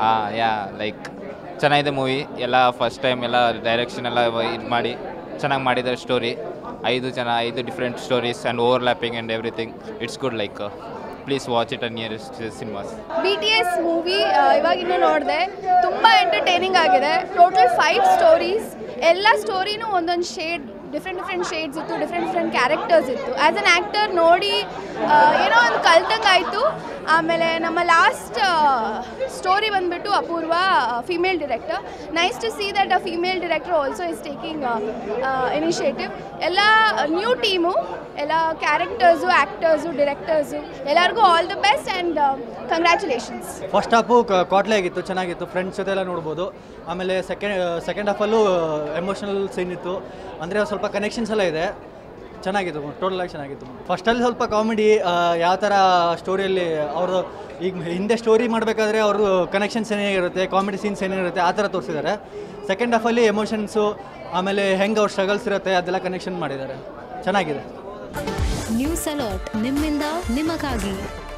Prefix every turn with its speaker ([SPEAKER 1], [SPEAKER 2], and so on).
[SPEAKER 1] ಯಾ like ಚೆನ್ನಾಗಿದೆ movie ಎಲ್ಲ first time ಎಲ್ಲ ಡೈರೆಕ್ಷನ್ ಎಲ್ಲ ಇದು ಮಾಡಿ ಚೆನ್ನಾಗಿ ಮಾಡಿದ್ದಾರೆ ಸ್ಟೋರಿ ಐದು ಜನ ಐದು different stories and overlapping and everything it's good like please watch it on nearest cinemas
[SPEAKER 2] B T S movie ಇವಾಗಿನ್ನೂ ನೋಡಿದೆ ತುಂಬ ಎಂಟರ್ಟೈನಿಂಗ್ ಆಗಿದೆ ಟೋಟಲ್ ಫೈವ್ ಸ್ಟೋರೀಸ್ ಎಲ್ಲ ಸ್ಟೋರಿನೂ ಒಂದೊಂದು ಶೇಡ್ ಡಿಫ್ರೆಂಟ್ ಡಿಫ್ರೆಂಟ್ ಶೇಡ್ಸ್ ಇತ್ತು ಡಿಫ್ರೆಂಟ್ ಡಿಫ್ರೆಂಟ್ ಕ್ಯಾರೆಕ್ಟರ್ಸ್ ಇತ್ತು ಆ್ಯಸ್ ಅನ್ ಆ್ಯಕ್ಟರ್ ನೋಡಿ ಆ, ಏನೋ ಒಂದು ಕಲ್ತಂಗೆ ಆಯಿತು ಆಮೇಲೆ ನಮ್ಮ ಲಾಸ್ಟ್ ಸ್ಟೋರಿ ಬಂದುಬಿಟ್ಟು Apoorva female director nice to see that a female director also is taking initiative ಎಲ್ಲ ನ್ಯೂ ಟೀಮು ಎಲ್ಲ ಕ್ಯಾರೆಕ್ಟರ್ಸು ಆ್ಯಕ್ಟರ್ಸು ಡಿರೆಕ್ಟರ್ಸು ಎಲ್ಲರಿಗೂ all the best and congratulations
[SPEAKER 3] first half ಕಾಟ್ಲೆ ಆಗಿತ್ತು ಚೆನ್ನಾಗಿತ್ತು ಫ್ರೆಂಡ್ಸ್ ಜೊತೆ ಎಲ್ಲ ನೋಡ್ಬೋದು ಆಮೇಲೆ ಸೆಕೆಂಡ್ ಸೆಕೆಂಡ್ ಹಾಫಲ್ಲೂ ಎಮೋಷನಲ್ ಸೀನ್ ಇತ್ತು ಅಂದರೆ ಸ್ವಲ್ಪ ಕನೆಕ್ಷನ್ಸ್ ಎಲ್ಲ ಇದೆ ಚೆನ್ನಾಗಿತ್ತು ಟೋಟಲ್ ಆಗಿ ಚೆನ್ನಾಗಿತ್ತು ಫಸ್ಟಲ್ಲಿ ಸ್ವಲ್ಪ ಕಾಮಿಡಿ ಯಾವ ಥರ ಸ್ಟೋರಿಯಲ್ಲಿ ಅವರು ಈಗ ಹಿಂದೆ ಸ್ಟೋರಿ ಮಾಡಬೇಕಾದ್ರೆ ಅವರು ಕನೆಕ್ಷನ್ಸ್ ಏನೇನಿರುತ್ತೆ ಕಾಮಿಡಿ ಸೀನ್ಸ್ ಏನೇನಿರುತ್ತೆ ಆ ಥರ ತೋರಿಸಿದ್ದಾರೆ ಸೆಕೆಂಡ್ ಹಾಫಲ್ಲಿ ಎಮೋಷನ್ಸು ಆಮೇಲೆ ಹೆಂಗೆ ಅವ್ರ ಸ್ಟ್ರಗಲ್ಸ್ ಇರುತ್ತೆ ಅದೆಲ್ಲ ಕನೆಕ್ಷನ್ ಮಾಡಿದ್ದಾರೆ ಚೆನ್ನಾಗಿದೆ
[SPEAKER 4] ನ್ಯೂಸ್ ಅಲರ್ಟ್ ನಿಮ್ಮಿಂದ ನಿಮಗಾಗಿ